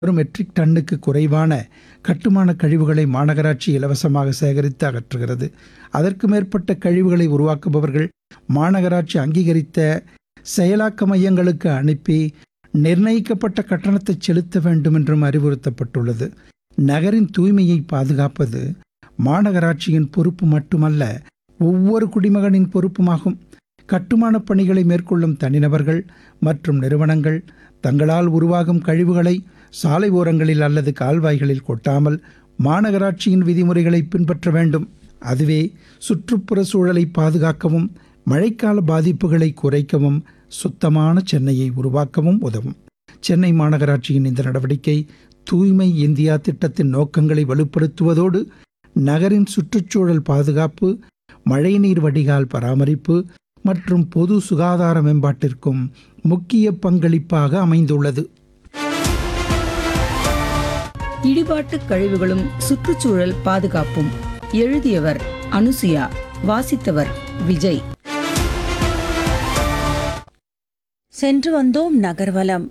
ஒரு மெட்ரிக் டன்னுக்கு குறைவான கட்டுமான கழிவுகளை மாநகராட்சி இலவசமாக சேகரித்து அகற்றுகிறது அதற்கு மேற்பட்ட கழிவுகளை உருவாக்குபவர்கள் மாநகராட்சி அங்கீகரித்த செயலாக்க மையங்களுக்கு அனுப்பி நிர்ணயிக்கப்பட்ட கட்டணத்தை செலுத்த வேண்டும் என்றும் அறிவுறுத்தப்பட்டுள்ளது நகரின் தூய்மையை பாதுகாப்பது மாநகராட்சியின் பொறுப்பு மட்டுமல்ல ஒவ்வொரு குடிமகனின் பொறுப்புமாகும் கட்டுமானப் பணிகளை மேற்கொள்ளும் தனிநபர்கள் மற்றும் நிறுவனங்கள் தங்களால் உருவாகும் கழிவுகளை சாலை ஓரங்களில் அல்லது கால்வாய்களில் கொட்டாமல் மாநகராட்சியின் விதிமுறைகளை பின்பற்ற வேண்டும் அதுவே சுற்றுப்புற சூழலை பாதுகாக்கவும் மழைக்கால பாதிப்புகளை குறைக்கவும் சுத்தமான சென்னையை உருவாக்கவும் உதவும் சென்னை மாநகராட்சியின் இந்த நடவடிக்கை தூய்மை இந்தியா திட்டத்தின் நோக்கங்களை வலுப்படுத்துவதோடு நகரின் சுற்றுச்சூழல் பாதுகாப்பு மழைநீர் வடிகால் பராமரிப்பு மற்றும் பொது சுகாதார மேம்பாட்டிற்கும் முக்கிய பங்களிப்பாக அமைந்துள்ளது இடிபாட்டு கழிவுகளும் சுற்றுச்சூழல் பாதுகாப்பும் எழுதியவர் அனுசுயா வாசித்தவர் விஜய் சென்று வந்தோம் நகர்வலம்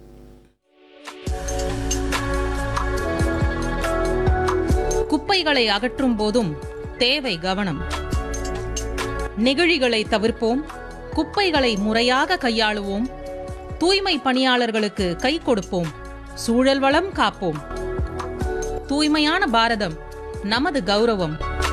குப்பைகளை அகற்றும் போதும் தேவை கவனம் நெகிழிகளை தவிர்ப்போம் குப்பைகளை முறையாக கையாளுவோம் தூய்மை பணியாளர்களுக்கு கை கொடுப்போம் சூழல் வளம் காப்போம் தூய்மையான பாரதம் நமது கௌரவம்